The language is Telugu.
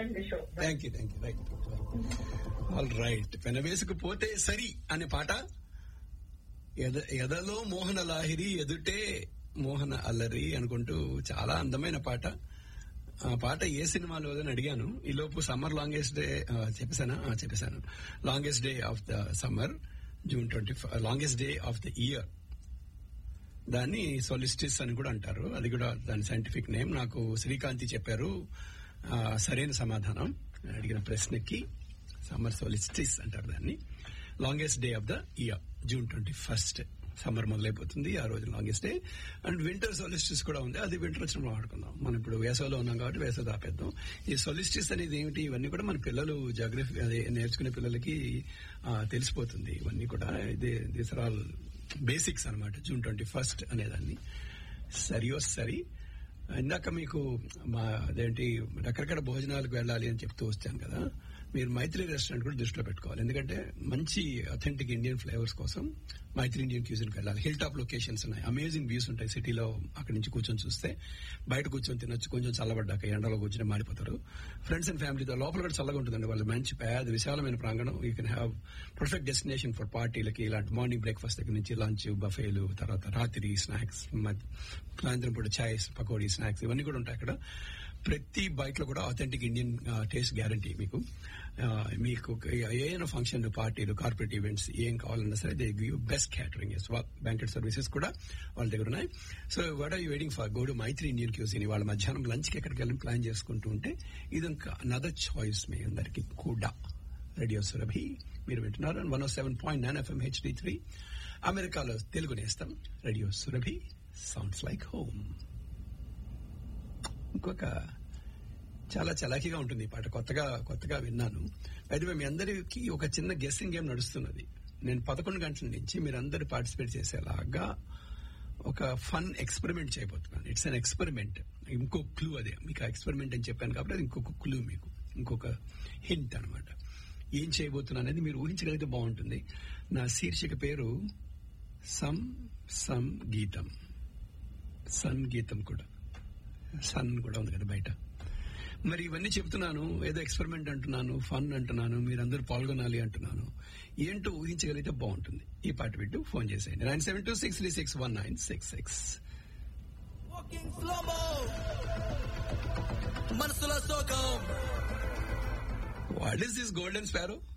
అండి show thank you thank you right all right పెనవేసుకుపోతే సరి అనే పాట ఎద ఎదలో మోహన లాహిరి ఎదుటే మోహన అల్లరి అనుకుంటూ చాలా అందమైన పాట ఆ పాట ఏ సినిమాలో అని అడిగాను ఈ లోపు సమ్మర్ లాంగెస్ట్ డే చెప్పేశానా ఆ, చెప్పేశాను longest day of the summer June twenty longest day of the year దాన్ని సొలిస్టిస్ అని కూడా అంటారు అది కూడా దాని సైంటిఫిక్ నేమ్ నాకు శ్రీకాంతి చెప్పారు ఆ, సరైన సమాధానం నేను అడిగిన ప్రశ్నకి సమ్మర్ సొలిస్టిస్ అంటారు దాన్ని longest day of the year June twenty first summer మొదలైపోతుంది ఆ రోజు longest day and winter solstice కూడా ఉంది అది వింటర్ వచ్చినప్పుడు వాడుకుందాం మనం ఇప్పుడు వేసవిలో ఉన్నాం కాబట్టి వేసవి ఆపేద్దాం ఈ సొలిస్టిస్ అనేది ఏమిటి ఇవన్నీ కూడా మన పిల్లలు జాగ్రఫీ అదే నేర్చుకునే పిల్లలకి ఆ, తెలిసిపోతుంది ఇవన్నీ కూడా ఇది దిస్ ఆర్ ఆల్ బేసిక్స్ అనమాట జూన్ ట్వంటీ ఫస్ట్ అనేదాన్ని సరియో సరి ఇందాక మీకు మా అదేంటి రకరకాల భోజనాలకు వెళ్ళాలి అని చెప్తూ వచ్చాను కదా మీరు మైత్రి రెస్టారెంట్ కూడా దృష్టిలో పెట్టుకోవాలి ఎందుకంటే మంచి అథెంటిక్ ఇండియన్ ఫ్లేవర్స్ కోసం మైత్రి ఇండియన్ క్యూజిన్కి వెళ్ళాలి హిల్ టాప్ లొకేషన్స్ ఉన్నాయి అమేజింగ్ వ్యూస్ ఉంటాయి సిటీలో అక్కడి నుంచి కూర్చొని చూస్తే బయట కూర్చొని తినొచ్చు కొంచెం చల్లబడ్డాక ఎండలో కూర్చొని మాడిపోతారు ఫ్రెండ్స్ అండ్ ఫ్యామిలీతో లోపల కూడా చల్లగా ఉంటుందండి వాళ్ళు మంచి పెద్ద విశాలమైన ప్రాంగణం you can have perfect destination for పార్టీలకి ఇలాంటి మార్నింగ్ బ్రేక్ఫాస్ట్ దగ్గర నుంచి లంచ్ బఫేలు తర్వాత రాత్రి స్నాక్స్ సాయంత్రం పూట చాయ్ పకోడీ స్నాక్స్ ఇవన్నీ కూడా ఉంటాయి అక్కడ ప్రతి బైక్ లో కూడా అథెంటిక్ ఇండియన్ టేస్ట్ గ్యారంటీ మీకు ఆ, మీకు ఏదైనా ఫంక్షన్ పార్టీలు కార్పొరేట్ ఈవెంట్స్ ఏం కావాలన్నా సరే they give best catering banquet services కూడా వాళ్ళ దగ్గర ఉన్నాయి so what are you waiting for go to Maitri Indian cuisine వాళ్ళ మధ్యాహ్నం లంచ్ కి ఎక్కడికి వెళ్ళి ప్లాన్ చేసుకుంటూ ఉంటే ఇది ఇంకా నదర్ చాయిస్ మీ అందరికి కూడా రేడియో సురభి మీరు వింటున్నారు one seven point nine FM HD three అమెరికాలో తెలుగు నేస్తాం radio Surabhi sounds like home ఇంకొక చాలా చలాకీగా ఉంటుంది ఈ పాట కొత్తగా కొత్తగా విన్నాను అయితే మీ అందరికి ఒక చిన్న గెస్సింగ్ గేమ్ నడుస్తున్నది నేను పదకొండు గంటల నుంచి మీరందరూ పార్టిసిపేట్ చేసేలాగా ఒక ఫన్ ఎక్స్పెరిమెంట్ చేయబోతున్నాను ఇట్స్ అన్ ఎక్స్పెరిమెంట్ ఇంకో క్లూ అదే మీకు ఎక్స్పెరిమెంట్ అని చెప్పాను కాబట్టి అది ఇంకొక క్లూ మీకు ఇంకొక హింట్ అన్నమాట ఏం చేయబోతున్నా అనేది మీరు ఊహించగలిగితే బాగుంటుంది నా శీర్షిక పేరు సమ్ సమ్ గీతం సన్ గీతం కూడా సన్ కూడా ఉంది కదా బయట మరి ఇవన్నీ చెప్తున్నాను ఏదో ఎక్స్పెరిమెంట్ అంటున్నాను ఫన్ అంటున్నాను మీరందరూ పాల్గొనాలి అంటున్నాను ఏంటో ఊహించగలిగితే బాగుంటుంది ఈ పాట వింటూ ఫోన్ చేసేయండి nine seven two six three six one nine six six Walking slow-mo. మనసులో సోకం what is this golden sparrow